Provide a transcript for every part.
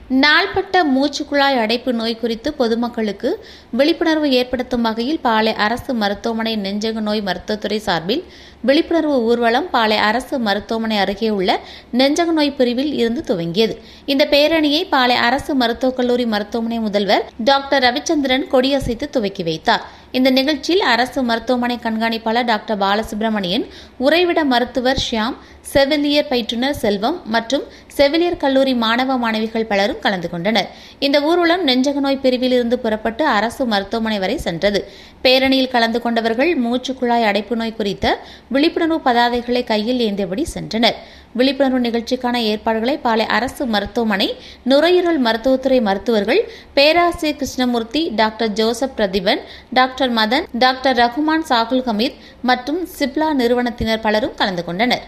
நாள்பட்ட மூச்சுக்குழாய் அடைப்பு நோய் குறித்து பொதுமக்களுக்கு விழிப்புணர்வு ஏற்படுத்தும் வகையில் பாளை அரசு மருத்துவமனை நெஞ்சக நோய் மருத்துவத்துறை சார்பில் விழிப்புணர்வு ஊர்வலம் பாளை அரசு மருத்துவமனை அருகே உள்ள நெஞ்சக நோய் பிரிவில் இருந்து துவங்கியது இந்த பேரணியை பாளை அரசு மருத்துவக் கல்லூரி மருத்துவமனை முதல்வர் டாக்டர் ரவிச்சந்திரன் கொடியசைத்து துவக்கி வைத்தார் இந்த நிகழ்ச்சியில் அரசு மருத்துவமனை கண்காணிப்பாளர் டாக்டர் பாலசுப்ரமணியன் உறைவிட மருத்துவர் ஷியாம் செவிலியர் பயிற்றுனர் செல்வம் மற்றும் செவிலியர் கல்லூரி மாணவ மாணவிகள் பலரும் கலந்து கொண்டனர் இந்த ஊர்வலம் நெஞ்சக நோய் பிரிவில் இருந்து புறப்பட்டு அரசு மருத்துவமனை வரை சென்றது பேரணியில் கலந்து கொண்டவர்கள் மூச்சுக்குழாய் அடைப்பு நோய் குறித்த விழிப்புணர்வு பதாதைகளை கையில் ஏந்தியபடி சென்றனர் விழிப்புணர்வு நிகழ்ச்சிக்கான ஏற்பாடுகளை பாளை அரசு மருத்துவமனை நுரையீரல் மருத்துவத்துறை மருத்துவர்கள் பேராசிரியர் Krishnamurthy doctor Joseph Prathiban doctor Madan doctor Rahman Sahul Hameed மற்றும் சிப்லா நிறுவனத்தினர் பலரும் கலந்து கொண்டனர்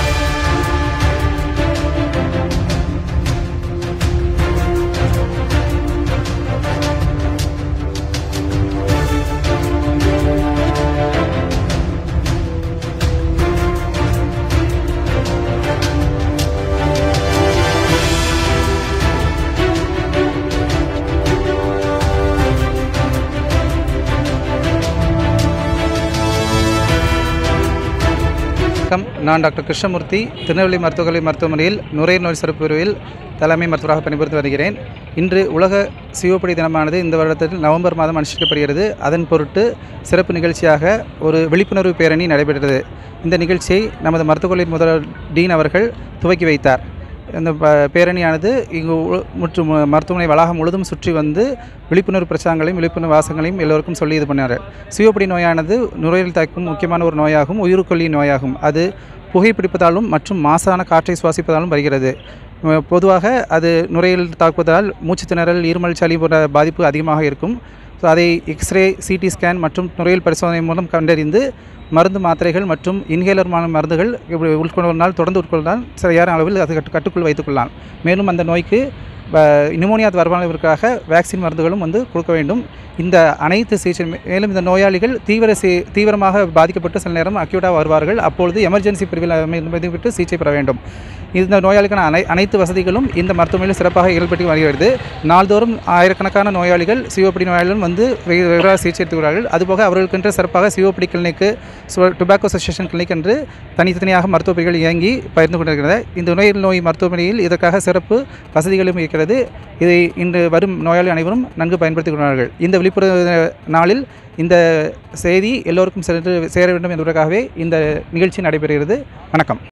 வணக்கம் நான் டாக்டர் கிருஷ்ணமூர்த்தி திருநெல்வேலி மருத்துவக் கல்லூரி மருத்துவமனையில் நுரையீரல் நோய் சிறப்பு பிரிவில் தலைமை மருத்துவராக பணிபுரிந்து வருகிறேன் இன்று உலக சிவப்படி தினமானது இந்த வருடத்தில் நவம்பர் மாதம் அனுஷ்டிக்கப்படுகிறது அதன் பொருட்டு சிறப்பு நிகழ்ச்சியாக ஒரு விழிப்புணர்வு பேரணி நடைபெற்றது இந்த நிகழ்ச்சியை நமது மருத்துவக் கல்லூரி முதல்வர் டீன் அவர்கள் துவக்கி வைத்தார் இந்த ப பேரணியானது இங்கு உ- முற்றும் மருத்துவமனை வளாகம் முழுதும் சுற்றி வந்து விழிப்புணர்வு பிரச்சாரங்களையும் விழிப்புணர்வு வாசகங்களையும் எல்லோருக்கும் சொல்லி இது பண்ணார் சிவப்படி நோயானது நுரையீரல் தாக்கும் முக்கியமான ஒரு நோயாகும் உயிருக்கொல்லி நோயாகும் அது புகைப்பிடிப்பதாலும் மற்றும் மாசான காற்றை சுவாசிப்பதாலும் வருகிறது அஹ் பொதுவாக அது நுரையீரல் தாக்குவதால் மூச்சு திணறல் இருமல் சளி போன்ற பாதிப்பு அதிகமாக இருக்கும் ஸோ அதை எக்ஸ்ரே சிடி ஸ்கேன் மற்றும் நுரையீரல் பரிசோதனை மூலம் கண்டறிந்து மருந்து மாத்திரைகள் மற்றும் இன்ஹேலர்மான மருந்துகள் இப்படி உட்கொள்வதனால் தொடர்ந்து உட்கொள்வதால் சரியான அளவில் அது கட்டு கட்டுக்குள் வைத்துக்கொள்ளலாம் மேலும் அந்த நோய்க்கு நிமோனியா வரவதற்காக வேக்சின் மருந்துகளும் வந்து கொடுக்க வேண்டும் இந்த அனைத்து சிகிச்சை மேலும் இந்த நோயாளிகள் தீவிர சி தீவிரமாக பாதிக்கப்பட்டு சில நேரம் அக்யூட்டாக வருவார்கள் அப்பொழுது எமர்ஜென்சி பிரிவில் விட்டு சிகிச்சை பெற வேண்டும் இந்த நோயாளிக்கான அனை அனைத்து வசதிகளும் இந்த மருத்துவமனையில் சிறப்பாக இயல்பட்டு வருகிறது நாள்தோறும் ஆயிரக்கணக்கான நோயாளிகள் சிஓபடி நோயாளிகள் வந்து ரெகுலராக சிகிச்சை எடுத்துக்கிறார்கள் அதுபோக அவர்களுக்கென்று சிறப்பாக COPD clinic tobacco association clinic என்று தனித்தனியாக மருத்துவ பிரிவுகள் இயங்கி பகிர்ந்து கொண்டிருக்கிறது இந்த நுரையீரல் நோய் மருத்துவமனையில் இதற்காக சிறப்பு வசதிகளும் இருக்கிறது இதை இன்று வரும் நோயாளி அனைவரும் நன்கு பயன்படுத்திக் கொள்வார்கள் இந்த விழிப்புணர்வு நாளில் இந்த செய்தி எல்லோருக்கும் சென்று சேர வேண்டும் என்பதற்காகவே இந்த நிகழ்ச்சி நடைபெறுகிறது வணக்கம்